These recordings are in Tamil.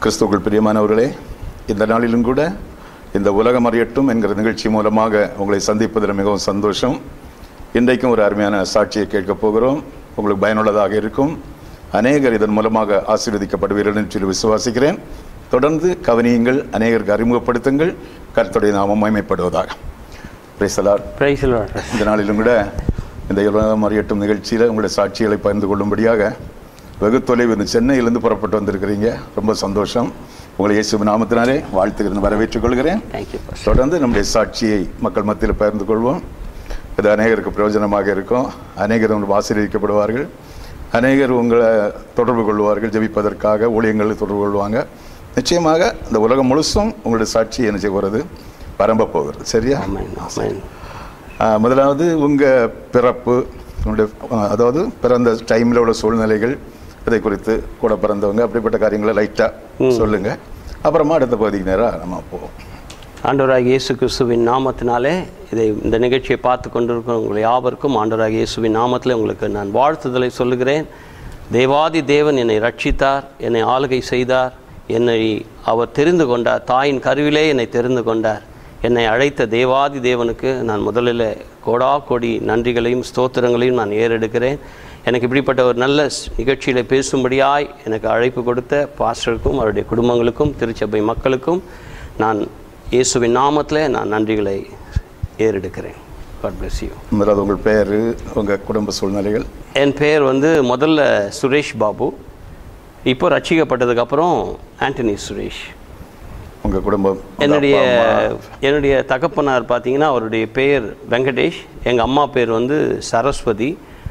கிறிஸ்துவுக்குள் பிரியமானவர்களே இந்த நாளிலும் கூட இந்த உலகம் அறியட்டும் என்கிற நிகழ்ச்சி மூலமாக உங்களை சந்திப்பதில் மிகவும் சந்தோஷம் இன்றைக்கும் ஒரு அருமையான சாட்சியை கேட்கப் போகிறோம் உங்களுக்கு பயனுள்ளதாக இருக்கும் அநேகர் இதன் மூலமாக ஆசீர்வதிக்கப்படுவீர்கள் என்று சொல்லி விசுவாசிக்கிறேன் தொடர்ந்து கவனியுங்கள் அநேகருக்கு அறிமுகப்படுத்துங்கள் கர்த்தருடைய நாமம் மகிமைப்படுவதாக பிரைசலார் பிரைஸ் லார்ட் இந்த நாளிலும் கூட இந்த உலகம் அறியட்டும் நிகழ்ச்சியில் உங்களுடைய சாட்சிகளை பகிர்ந்து கொள்ளும்படியாக வெகு தொலைவு இந்த சென்னையிலிருந்து புறப்பட்டு வந்திருக்கிறீங்க ரொம்ப சந்தோஷம் உங்களை இயேசு நாமத்தினாலே வாழ்த்துக்கிறேன் வரவேற்றுக் கொள்கிறேன் தேங்க்யூ தொடர்ந்து நம்முடைய சாட்சியை மக்கள் மத்தியில் பகிர்ந்து கொள்வோம் இது அநேகருக்கு பிரயோஜனமாக இருக்கும் அநேகர் உங்களுக்கு ஆசீர்வதிக்கப்படுவார்கள் அநேகர் உங்களை தொடர்பு கொள்வார்கள் ஜெபிப்பதற்காக ஊழியங்களில் தொடர்பு கொள்வாங்க நிச்சயமாக இந்த உலகம் முழுசும் உங்களுடைய சாட்சி என்ன செய்ய போகிறது பரம்ப போகிறது சரியா ஆமென் ஆமென் ஆ, முதலாவது உங்கள் பிறப்பு உங்களுடைய ஆ, அதாவது பிறந்த டைமில் உள்ள சூழ்நிலைகள் இதை குறித்து கூட பிறந்தவங்க அப்படிப்பட்ட காரியங்களை லைட்டாக சொல்லுங்க அப்புறமா அடுத்த பகுதிக்கு நேராக நம்ம போவோம் ஆண்டவராக இயேசு கிறிஸ்துவின் நாமத்தினாலே இதை இந்த நிகழ்ச்சியை பார்த்து கொண்டிருக்கிற உங்கள் யாவருக்கும் ஆண்டவராக இயேசுவின் நாமத்தில் உங்களுக்கு நான் வாழ்த்துதலை சொல்லுகிறேன் தேவாதி தேவன் என்னை ரட்சித்தார் என்னை ஆளுகை செய்தார் என்னை அவர் தெரிந்து கொண்டார் தாயின் கருவிலே என்னை தெரிந்து கொண்டார் என்னை அழைத்த தேவாதி தேவனுக்கு நான் முதலில் கோடா கோடி நன்றிகளையும் ஸ்தோத்திரங்களையும் நான் ஏறெடுக்கிறேன் எனக்கு இப்படிப்பட்ட ஒரு நல்ல ஸ்- நிகழ்ச்சியில பேசும்படியாய் எனக்கு அழைப்பு கொடுத்த பாஸ்டருக்கும் அவருடைய குடும்பங்களுக்கும் திருச்சபை மக்களுக்கும் நான் இயேசுவின் நாமத்தில் நான் நன்றிகளை ஏறெடுக்கிறேன் காட் bless யூ முதலாவது உங்கள் பேர் உங்கள் குடும்ப சூழ்நிலைகள் என் பெயர் வந்து முதல்ல சுரேஷ் பாபு இப்போ ரட்சிக்கப்பட்டதுக்கப்புறம் ஆண்டனி சுரேஷ் உங்கள் குடும்பம் உங்க என்னுடைய அப்பா, அம்மா, என்னுடைய தகப்பனார் பார்த்தீங்கன்னா அவருடைய பெயர் வெங்கடேஷ் எங்கள் அம்மா பேர் வந்து சரஸ்வதி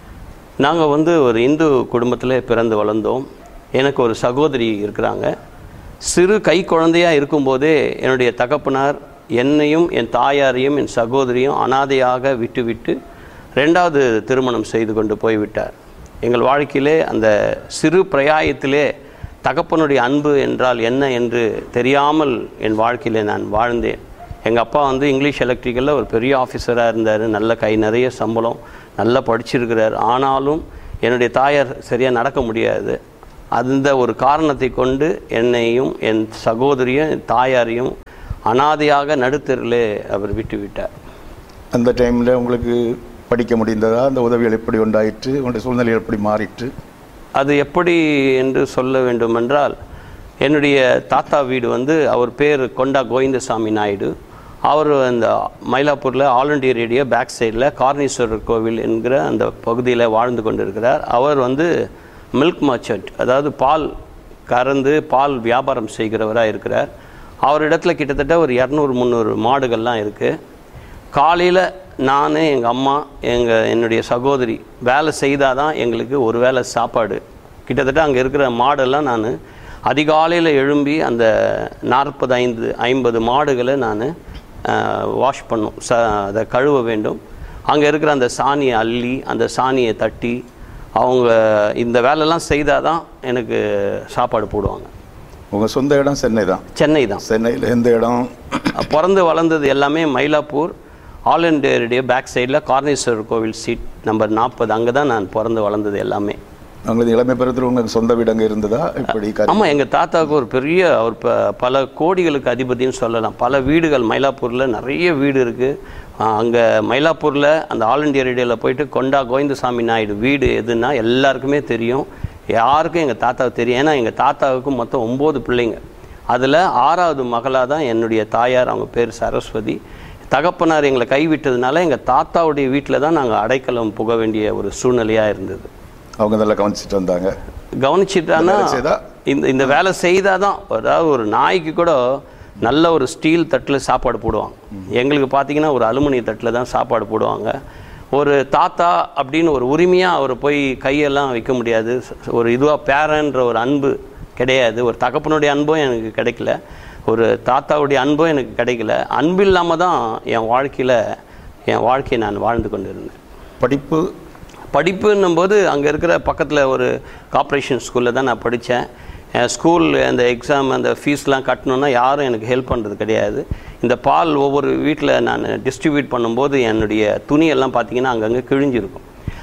நாங்கள் வந்து ஒரு இந்து குடும்பத்தில் பிறந்து வளர்ந்தோம் எனக்கு ஒரு சகோதரி இருக்கிறாங்க சிறு கை குழந்தையாக இருக்கும்போதே என்னுடைய தகப்பனார் என்னையும் என் தாயாரையும் என் சகோதரியும் அனாதையாக விட்டுவிட்டு ரெண்டாவது திருமணம் செய்து கொண்டு போய்விட்டார் எங்கள் வாழ்க்கையிலே அந்த சிறு பிரயாயத்திலே தகப்பனுடைய அன்பு என்றால் என்ன என்று தெரியாமல் என் வாழ்க்கையிலே நான் வாழ்ந்தேன் எங்கள் அப்பா வந்து இங்கிலீஷ் எலக்ட்ரிக்கலில் ஒரு பெரிய ஆஃபீஸராக இருந்தார் நல்ல கை நிறைய சம்பளம் நல்லா படிச்சிருக்கிறார் ஆனாலும் என்னுடைய தாயார் சரியாக நடக்க முடியாது அந்த ஒரு காரணத்தை கொண்டு என்னையும் என் சகோதரியும் என் தாயாரையும் அனாதையாக நடுத்தரிலே அவர் விட்டு விட்டார் அந்த டைமில் உங்களுக்கு படிக்க முடிந்ததா அந்த உதவிகள் எப்படி உண்டாயிற்று உங்களுடைய சூழ்நிலை எப்படி மாறிற்று அது எப்படி என்று சொல்ல வேண்டுமென்றால் என்னுடைய தாத்தா வீடு வந்து அவர் பேர் கொண்டா கோவிந்தசாமி நாயுடு அவர் அந்த மயிலாப்பூரில் ஆல் இண்டியா ரேடியோ பேக் சைடில் கார்னீஸ்வரர் கோவில் என்கிற அந்த பகுதியில் வாழ்ந்து கொண்டிருக்கிறார் அவர் வந்து மில்க் மர்ச்சன்ட் அதாவது பால் கறந்து பால் வியாபாரம் செய்கிறவராக இருக்கிறார் அவரிடத்துல கிட்டத்தட்ட ஒரு இரநூறு முந்நூறு மாடுகள்லாம் இருக்குது காலையில் நான் எங்கள் அம்மா எங்கள் என்னுடைய சகோதரி வேலை செய்தால் தான் எங்களுக்கு ஒரு வேளை சாப்பாடு கிட்டத்தட்ட அங்கே இருக்கிற மாடெல்லாம் நான் அதிகாலையில் எழும்பி அந்த நாற்பது ஐந்து ஐம்பது மாடுகளை நான் வாஷ் பண்ணும் ச அதை கழுவ வேண்டும் அங்கே இருக்கிற அந்த சாணியை அள்ளி அந்த சாணியை தட்டி அவங்க இந்த வேலைலாம் செய்தால் தான் எனக்கு சாப்பாடு போடுவாங்க உங்கள் சொந்த இடம் சென்னை தான் சென்னை தான் சென்னையில் எந்த இடம் பிறந்து வளர்ந்தது எல்லாமே Mylapore all India radio back சைடில் கார்னேஸ்வரர் கோவில் சீட் நம்பர் நாற்பது அங்கே தான் நான் பிறந்து வளர்ந்தது எல்லாமே உங்களுக்கு இளமை பெறுத்தில் உங்களுக்கு சொந்த வீடு அங்கே இருந்ததா இப்படி காரியம் ஆமாம் எங்கள் தாத்தாவுக்கு ஒரு பெரிய அவர் ப பல கோடிகளுக்கு அதிபதின்னு சொல்லலாம் பல வீடுகள் மயிலாப்பூரில் நிறைய வீடு இருக்குது அங்கே மயிலாப்பூரில் அந்த ஆல் இண்டியா ரேடியோவில் போயிட்டு கொண்டா கோவிந்தசாமி நாயுடு வீடு எதுன்னா எல்லாருக்குமே தெரியும் யாருக்கும் எங்கள் தாத்தாவுக்கு தெரியும் ஏன்னா எங்கள் தாத்தாவுக்கு மொத்தம் ஒம்பது பிள்ளைங்க அதில் ஆறாவது மகளாக தான் என்னுடைய தாயார் அவங்க பேர் சரஸ்வதி தகப்பனார் எங்களை கைவிட்டதுனால எங்கள் தாத்தாவுடைய வீட்டில் தான் நாங்கள் அடைக்கலம் புக வேண்டிய ஒரு சூழ்நிலையாக இருந்தது அவங்க நல்லா கவனிச்சிட்டு வந்தாங்க கவனிச்சிட்டானா வேலை செய்தா? இந்த இந்த வேலை செய்தால் தான் அதாவது ஒரு நாய்க்கு கூட நல்ல ஒரு ஸ்டீல் தட்டில் சாப்பாடு போடுவாங்க எங்களுக்கு பார்த்தீங்கன்னா ஒரு அலுமினிய தட்டில் தான் சாப்பாடு போடுவாங்க ஒரு தாத்தா அப்படின்னு ஒரு உரிமையாக அவர் போய் கையெல்லாம் வைக்க முடியாது ஒரு இதுவாக பேரன்ற ஒரு அன்பு கிடையாது ஒரு தகப்பனுடைய அன்பும் எனக்கு கிடைக்கல ஒரு தாத்தாவுடைய அன்பும் எனக்கு கிடைக்கல அன்பு இல்லாமல் தான் என் வாழ்க்கையில் என் வாழ்க்கையை நான் வாழ்ந்து கொண்டு இருந்தேன் படிப்பு படிப்புன்னும் போது அங்கே இருக்கிற பக்கத்தில் ஒரு கார்ப்பரேஷன் ஸ்கூலில் தான் நான் படித்தேன் ஸ்கூல் அந்த எக்ஸாம் அந்த ஃபீஸ்லாம் கட்டணுன்னா யாரும் எனக்கு ஹெல்ப் பண்ணுறது கிடையாது இந்த பால் ஒவ்வொரு வீட்டில் நான் டிஸ்ட்ரிபியூட் பண்ணும்போது என்னுடைய துணியெல்லாம் பார்த்தீங்கன்னா அங்கங்கே கிழிஞ்சிருக்கும்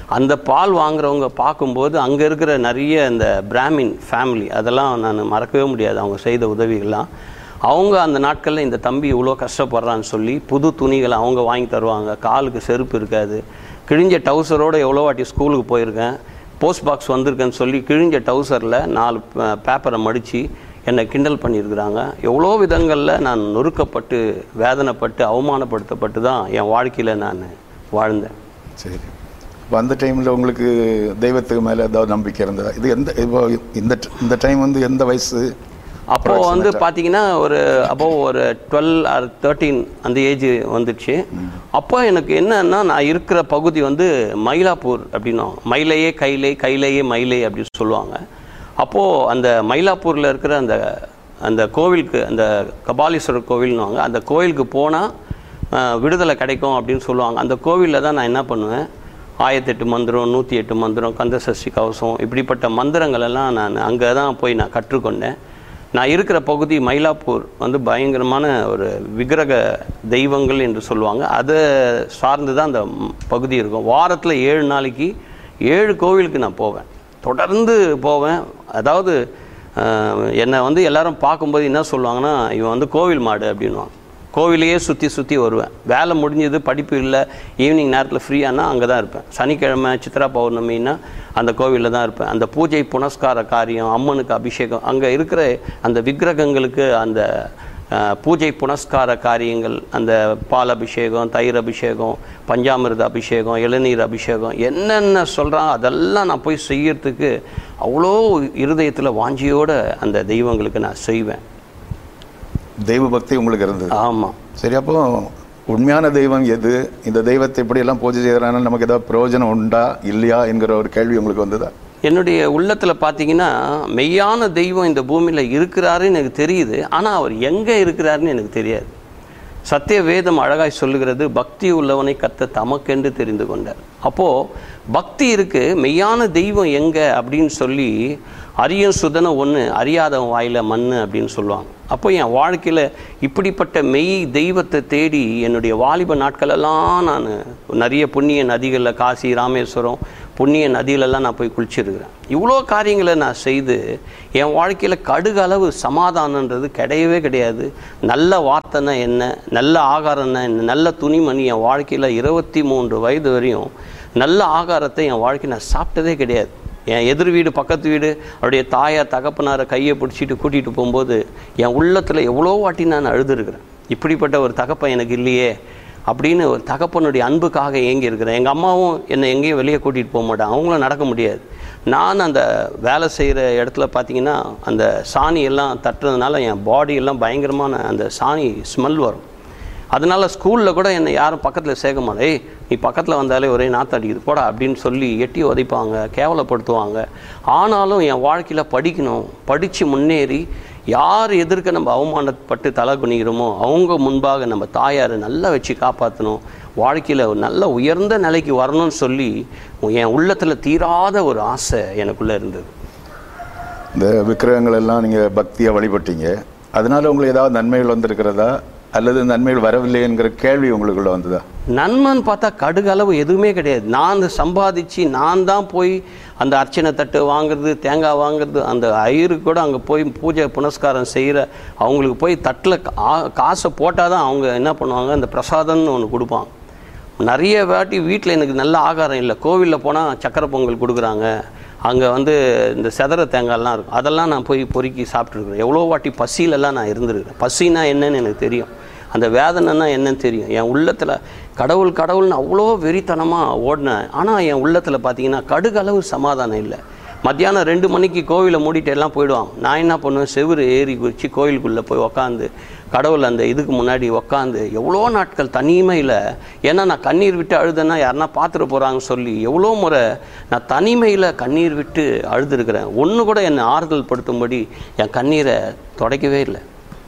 அந்த பால் வாங்குறவங்க பார்க்கும்போது அங்கே இருக்கிற நிறைய இந்த பிராமின் ஃபேமிலி அதெல்லாம் நான் மறக்கவே முடியாது அவங்க செய்த உதவிகள்லாம் அவங்க அந்த நாட்களில் இந்த தம்பி இவ்வளோ கஷ்டப்படுறான்னு சொல்லி புது துணிகளை அவங்க வாங்கி தருவாங்க காலுக்கு செருப்பு இருக்காது கிழிஞ்ச டவுசரோடு எவ்வளோ வாட்டி ஸ்கூலுக்கு போயிருக்கேன் போஸ்ட் பாக்ஸ் வந்திருக்கேன்னு சொல்லி கிழிஞ்ச டவுசரில் நாலு பேப்பரை மடித்து என்னை கிண்டல் பண்ணியிருக்கிறாங்க எவ்வளோ விதங்களில் நான் நொறுக்கப்பட்டு வேதனைப்பட்டு அவமானப்படுத்தப்பட்டு தான் என் வாழ்க்கையில் நான் வாழ்ந்தேன் சரி இப்போ அந்த டைமில் உங்களுக்கு தெய்வத்துக்கு மேலே ஏதாவது நம்பிக்கை இருந்ததா இது எந்த இப்போ இந்த இந்த டைம் வந்து எந்த வயசு அப்போ வந்து பார்த்தீங்கன்னா ஒரு அப்போ ஒரு டுவெல் ஆர் தேர்ட்டீன் அந்த ஏஜ் வந்துச்சு அப்போ எனக்கு என்னன்னா நான் இருக்கிற பகுதி வந்து மயிலாப்பூர் அப்படின்னும் மயிலையே கைலை கைலையே மயிலை அப்படின்னு சொல்லுவாங்க அப்போது அந்த மயிலாப்பூரில் இருக்கிற அந்த அந்த கோவிலுக்கு அந்த கபாலீஸ்வரர் கோவில்னுவாங்க அந்த கோவிலுக்கு போனால் விடுதலை கிடைக்கும் அப்படின்னு சொல்லுவாங்க அந்த கோவிலில் தான் நான் என்ன பண்ணுவேன் ஆயிரத்தெட்டு மந்திரம் நூற்றி எட்டு மந்திரம் கந்த சஷ்டி கவசம் இப்படிப்பட்ட மந்திரங்கள் எல்லாம் நான் அங்கே தான் போய் நான் கற்றுக்கொண்டேன் நான் இருக்கிற பகுதி மயிலாப்பூர் வந்து பயங்கரமான ஒரு விக்கிரக தெய்வங்கள் என்று சொல்லுவாங்க அதை சார்ந்து தான் அந்த ம்- பகுதி இருக்கும் வாரத்தில் ஏழு நாளைக்கு ஏழு கோவிலுக்கு நான் போவேன் தொடர்ந்து போவேன் அதாவது அஹ், என்னை வந்து எல்லாரும் பார்க்கும்போது என்ன சொல்லுவாங்கன்னா இவன் வந்து கோவில் மாடு அப்படின்வாங்க கோவிலையே சுற்றி சுற்றி வருவேன் வேலை முடிஞ்சது படிப்பு இல்லை ஈவினிங் நேரத்தில் ஃப்ரீயானா அங்கே தான் இருப்பேன் சனிக்கிழமை சித்ரா பௌர்ணமின்னா அந்த கோவிலில் தான் இருப்பேன் அந்த பூஜை புனஸ்கார காரியம் அம்மனுக்கு அபிஷேகம் அங்கே இருக்கிற அந்த விக்கிரகங்களுக்கு அந்த அஹ், பூஜை புனஸ்கார காரியங்கள் அந்த பால் அபிஷேகம் தயிர் அபிஷேகம் பஞ்சாமிர்த அபிஷேகம் இளநீர் அபிஷேகம் என்னென்ன சொல்கிறான் அதெல்லாம் நான் போய் செய்யறதுக்கு அவ்வளோ இருதயத்தில் வாஞ்சியோட அந்த தெய்வங்களுக்கு நான் செய்வேன் தெய்வ பக்தி உங்களுக்கு இருந்தது ஆமாம் சரி அப்போ உண்மையான தெய்வம் எது இந்த தெய்வத்தை இப்படியெல்லாம் பூஜை செய்கிறாங்க நமக்கு ஏதாவது பிரயோஜனம் உண்டா இல்லையா என்கிற ஒரு கேள்வி உங்களுக்கு வந்ததா என்னுடைய உள்ளத்தில் பார்த்தீங்கன்னா மெய்யான தெய்வம் இந்த பூமியில் இருக்கிறாருன்னு எனக்கு தெரியுது ஆனால் அவர் எங்கே இருக்கிறாருன்னு எனக்கு தெரியாது சத்திய வேதம் அழகாய் சொல்லுகிறது பக்தி உள்ளவனை கத்த தமக்கென்று தெரிந்து கொண்டார் அப்போது பக்தி இருக்கு மெய்யான தெய்வம் எங்கே அப்படின்னு சொல்லி அரியும் சுதன ஒன்று அறியாதவன் வாயில மண் அப்படின்னு சொல்லுவாங்க அப்போ என் வாழ்க்கையில் இப்படிப்பட்ட மெய் தெய்வத்தை தேடி என்னுடைய வாலிப நாட்களெல்லாம் நான் நிறைய புண்ணிய நதிகளில் காசி ராமேஸ்வரம் புண்ணிய நதியிலெல்லாம் நான் போய் குளிச்சிருக்கிறேன் இவ்வளோ காரியங்களை நான் செய்து என் வாழ்க்கையில் கடுகளவு சமாதானன்றது கிடையவே கிடையாது நல்ல வார்த்தைனா என்ன நல்ல ஆகாரம்னா என்ன நல்ல துணிமணி என் வாழ்க்கையில் இருபத்தி மூன்று வயது வரையும் நல்ல ஆகாரத்தை என் வாழ்க்கை நான் சாப்பிட்டதே கிடையாது என் எதிர் வீடு பக்கத்து வீடு அவருடைய தாயார் தகப்பனாரை கையை பிடிச்சிட்டு கூட்டிகிட்டு போகும்போது என் உள்ளத்தில் எவ்வளோ வாட்டி நான் அழுதுருக்கிறேன் இப்படிப்பட்ட ஒரு தகப்பன் எனக்கு இல்லையே அப்படின்னு ஒரு தகப்பனுடைய அன்புக்காக ஏங்கி இருக்கிறேன் எங்கள் அம்மாவும் என்னை எங்கேயும் வெளியே கூட்டிகிட்டு போக மாட்டாங்க அவங்களும் நடக்க முடியாது நான் அந்த வேலை செய்கிற இடத்துல பார்த்தீங்கன்னா அந்த சாணி எல்லாம் தட்டுறதுனால என் பாடி எல்லாம் பயங்கரமான அந்த சாணி ஸ்மெல் வரும் அதனால ஸ்கூலில் கூட என்னை யாரும் பக்கத்தில் சேர்க்க மாட்டேன் "ஏய், நீ பக்கத்தில் வந்தாலே ஒரே நாற்று அடிக்குது போடா அப்படின்னு சொல்லி எட்டி உதைப்பாங்க கேவலப்படுத்துவாங்க ஆனாலும் என் வாழ்க்கையில் படிக்கணும் படித்து முன்னேறி யார் எதிர்க்க நம்ம அவமானப்பட்டு தலை குனிகிறோமோ அவங்க முன்பாக நம்ம தாயாரை நல்லா வச்சு காப்பாற்றணும் வாழ்க்கையில் ஒரு நல்ல உயர்ந்த நிலைக்கு வரணும்னு சொல்லி என் உள்ளத்தில் தீராத ஒரு ஆசை எனக்குள்ளே இருந்தது இந்த விக்கிரகங்கள் எல்லாம் நீங்கள் பக்தியாக வழிபட்டீங்க அதனால உங்களுக்கு ஏதாவது நன்மைகள் வந்திருக்கிறதா அல்லது நன்மைகள் வரவில்லை என்கிற கேள்வி உங்களுக்குள்ள வந்ததா நன்மைன்னு பார்த்தா கடுகளவு எதுவுமே கிடையாது நான் சம்பாதிச்சு நான் தான் போய் அந்த அர்ச்சனை தட்டு வாங்குறது தேங்காய் வாங்குறது அந்த ஐயருக்கு கூட அங்கே போய் பூஜை புனஸ்காரம் செய்கிற அவங்களுக்கு போய் தட்டில் காசை போட்டால் தான் அவங்க என்ன பண்ணுவாங்க அந்த பிரசாதம்னு ஒன்று கொடுப்பாங்க நிறைய வாட்டி வீட்டில் எனக்கு நல்ல ஆகாரம் இல்லை கோவிலில் போனால் சக்கரை பொங்கல் கொடுக்குறாங்க அங்கே வந்து இந்த செதற தேங்காய்லாம் இருக்கும் அதெல்லாம் நான் போய் பொறுக்கி சாப்பிட்ருக்குறேன் எவ்வளோ வாட்டி பசியிலலாம் நான் இருந்திருக்கிறேன் பசினா என்னன்னு எனக்கு தெரியும் அந்த வேதனைன்னா என்னன்னு தெரியும் என் உள்ளத்தில் கடவுள் கடவுள்னு அவ்வளோ வெறித்தனமாக ஓடினேன் ஆனால் என் உள்ளத்தில் பார்த்தீங்கன்னா கடுகளவு சமாதானம் இல்லை மத்தியானம் ரெண்டு மணிக்கு கோவிலை மூடிட்டு எல்லாம் போயிடுவாங்க நான் என்ன பண்ணுவேன் செவுரு ஏறி குதிச்சு கோவிலுக்குள்ளே போய் உக்காந்து கடவுள் அந்த இதுக்கு முன்னாடி உக்காந்து எவ்வளோ நாட்கள் தனிமையில் ஏன்னா நான் கண்ணீர் விட்டு அழுதேன்னா யாருன்னா பார்த்துட்டு போகிறாங்கன்னு சொல்லி எவ்வளோ முறை நான் தனிமையில் கண்ணீர் விட்டு அழுதுருக்கிறேன் ஒன்று கூட என்னை ஆறுதல் படுத்தும்படி என் கண்ணீரை துடைக்கவே இல்லை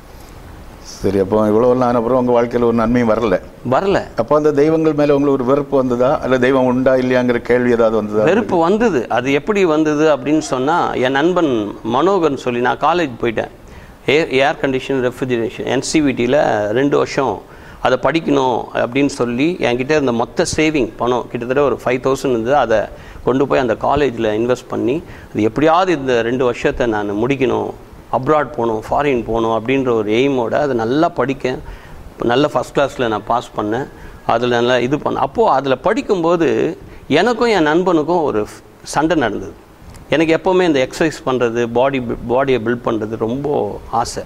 சரி அப்போ இவ்வளோ ஆன அப்புறம் உங்கள் வாழ்க்கையில் ஒரு நன்மையும் வரல வரல அப்போ அந்த தெய்வங்கள் மேலே உங்களுக்கு ஒரு வெறுப்பு வந்ததா அல்ல தெய்வம் உண்டா இல்லையாங்கிற கேள்வி ஏதாவது வந்ததா வெறுப்பு வந்தது அது எப்படி வந்தது அப்படின்னு சொன்னால் என் நண்பன் மனோகர்னு சொல்லி நான் காலேஜ் போயிட்டேன் ஏர் ஏர் கண்டிஷன் ரெஃப்ரிஜரேஷன் என்சிவிட்டியில் ரெண்டு வருஷம் அதை படிக்கணும் அப்படின்னு சொல்லி என்கிட்ட இருந்த மொத்த சேவிங் பணம் கிட்டத்தட்ட ஒரு ஃபைவ் தௌசண்ட் இருந்தது அதை கொண்டு போய் அந்த காலேஜில் இன்வெஸ்ட் பண்ணி அது எப்படியாவது இந்த ரெண்டு வருஷத்தை நான் முடிக்கணும் அப்ராட் போகணும் ஃபாரின் போகணும் அப்படின்ற ஒரு எய்மோட அதை நல்லா படிக்க நல்ல ஃபஸ்ட் கிளாஸில் நான் பாஸ் பண்ணேன் அதில் நல்லா இது பண்ணேன் அப்போது அதில் படிக்கும்போது எனக்கும் என் நண்பனுக்கும் ஒரு சண்டை நடந்தது எனக்கு எப்போவுமே இந்த எக்ஸசைஸ் பண்ணுறது பாடி பாடியை பில்ட் பண்ணுறது ரொம்ப ஆசை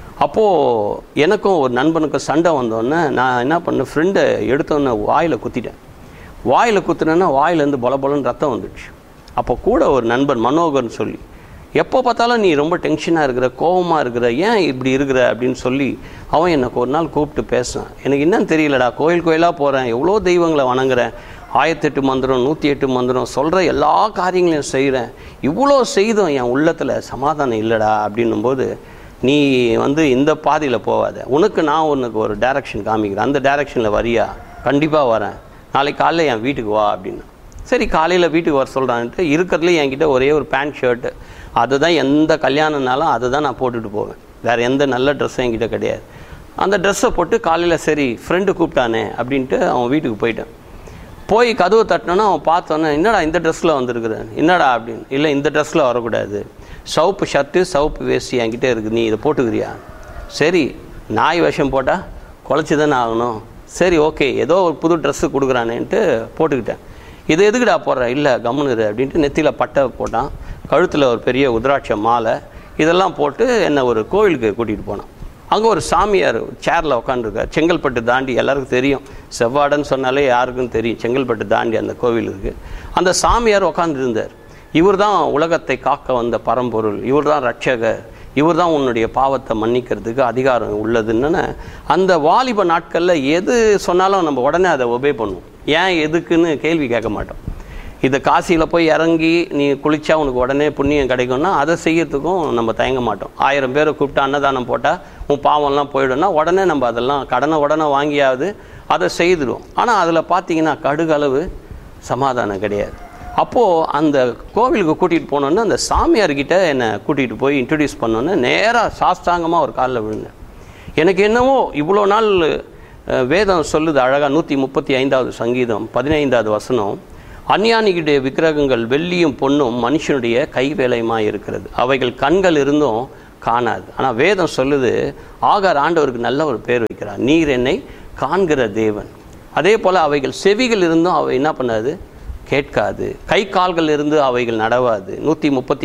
அப்போது எனக்கும் ஒரு நண்பனுக்கும் சண்டை வந்தோடனே நான் என்ன பண்ணேன் ஃப்ரெண்டை எடுத்தோன்னே வாயில் குத்திட்டேன் வாயில் குத்துனேன்னா வாயிலேருந்து பொல பொலன்னு ரத்தம் வந்துடுச்சு அப்போ கூட ஒரு நண்பன் மனோகர்னு சொல்லி எப்போ பார்த்தாலும் நீ ரொம்ப டென்ஷனாக இருக்கிற கோவமாக இருக்கிற ஏன் இப்படி இருக்கிற அப்படின்னு சொல்லி அவன் எனக்கு ஒரு நாள் கூப்பிட்டு பேசினான் எனக்கு என்னன்னு தெரியலடா கோயில் கோயிலாக போகிறேன் எவ்வளோ தெய்வங்களை வணங்குறேன் ஆயிரத்தெட்டு மந்திரம் நூற்றி எட்டு மந்திரம் சொல்கிற எல்லா காரியங்களையும் செய்கிறேன் இவ்வளோ செய்தும் என் உள்ளத்தில் சமாதானம் இல்லைடா அப்படின்னும்போது நீ வந்து இந்த பாதையில் போகாத உனக்கு நான் உனக்கு ஒரு டைரக்ஷன் காமிக்கிறேன் அந்த டைரக்ஷனில் வரியா கண்டிப்பாக வரேன் நாளைக்கு காலையில் என் வீட்டுக்கு வா அப்படின்னு சரி காலையில் வீட்டுக்கு வர சொல்கிறான்ட்டு இருக்கிறதுல என்கிட்ட ஒரே ஒரு பேண்ட் ஷர்ட்டு அதை தான் எந்த கல்யாணம்னாலும் அதை தான் நான் போட்டுட்டு போவேன் வேறு எந்த நல்ல ட்ரெஸ்ஸும் என்கிட்ட கிடையாது அந்த ட்ரெஸ்ஸை போட்டு காலையில் சரி ஃப்ரெண்டு கூப்பிட்டானே அப்படின்ட்டு அவன் வீட்டுக்கு போயிட்டேன் போய் கதவு தட்டினோன்னா அவன் பார்த்தோன்னே என்னடா இந்த ட்ரெஸ்ஸில் வந்திருக்குறேன் என்னடா அப்படின்னு இல்லை இந்த ட்ரெஸ்ஸில் வரக்கூடாது சவுப்பு ஷர்ட்டு சவுப்பு வேஷ்டி என்கிட்ட இருக்குது நீ இதை போட்டுக்கிறியா சரி நாய் வேஷம் போட்டால் குலைச்சி தானே ஆகணும் சரி ஓகே ஏதோ ஒரு புது ட்ரெஸ்ஸு கொடுக்குறானேன்ட்டு போட்டுக்கிட்டேன் இது எதுக்குடா போடுற இல்லை கம்முனுரு அப்படின்ட்டு நெத்தியில் பட்டை போட்டான் கழுத்தில் ஒரு பெரிய உதிராட்ச மாலை இதெல்லாம் போட்டு என்னை ஒரு கோவிலுக்கு கூட்டிகிட்டு போனான் அங்கே ஒரு சாமியார் சேரில் உட்காந்துருக்கார் செங்கல்பட்டு தாண்டி எல்லாருக்கும் தெரியும் செவ்வாடன்னு சொன்னாலே யாருக்கும் தெரியும் செங்கல்பட்டு தாண்டி அந்த கோவில் இருக்குது அந்த சாமியார் உட்காந்துருந்தார் இவர் தான் உலகத்தை காக்க வந்த பரம்பொருள் இவர் தான் ரட்சகர் இவர் தான் உன்னுடைய பாவத்தை மன்னிக்கிறதுக்கு அதிகாரம் உள்ளதுன்னு அந்த வாலிப நாட்களில் எது சொன்னாலும் நம்ம உடனே அதை ஒபே பண்ணுவோம் ஏன் எதுக்குன்னு கேள்வி கேட்க மாட்டோம் இதை காசியில் போய் இறங்கி நீ குளிச்சா உனக்கு உடனே புண்ணியம் கிடைக்கும்னா அதை செய்யறதுக்கும் நம்ம தயங்க மாட்டோம் ஆயிரம் பேரை கூப்பிட்டு அன்னதானம் போட்டால் உன் பாவம்லாம் போயிடும்னா உடனே நம்ம அதெல்லாம் கடனை உடனே வாங்கியாவது அதை செய்துடும் ஆனால் அதில் பார்த்தீங்கன்னா கடுகளவு சமாதானம் கிடையாது அப்போது அந்த கோவிலுக்கு கூட்டிகிட்டு போனோன்னே அந்த சாமியார்கிட்ட என்னை கூட்டிகிட்டு போய் இன்ட்ரடியூஸ் பண்ணோன்னே நேராக சாஸ்தாங்கமாக ஒரு காலில் விழுந்தேன் எனக்கு என்னவோ இவ்வளோ நாள் அஹ், வேதம் சொல்லுது அழகாக நூற்றி முப்பத்தி ஐந்தாவது சங்கீதம் பதினைந்தாவது வசனம் அந்யானிகளுடைய விக்கிரகங்கள் வெள்ளியும் பொன்னும் மனுஷனுடைய கைவேலையுமாய் இருக்கிறது அவைகள் கண்கள் இருந்தும் காணாது ஆனால் வேதம் சொல்லுது ஆகார் ஆண்டவருக்கு நல்ல ஒரு பேர் வைக்கிறார் நீர் என்னை காண்கிற தேவன் அதே போல் அவைகள் செவிகள் இருந்தும் அவை என்ன பண்ணாது கேட்காது கை கால்கள் இருந்து அவைகள் நடவாது நூற்றி முப்பத்தி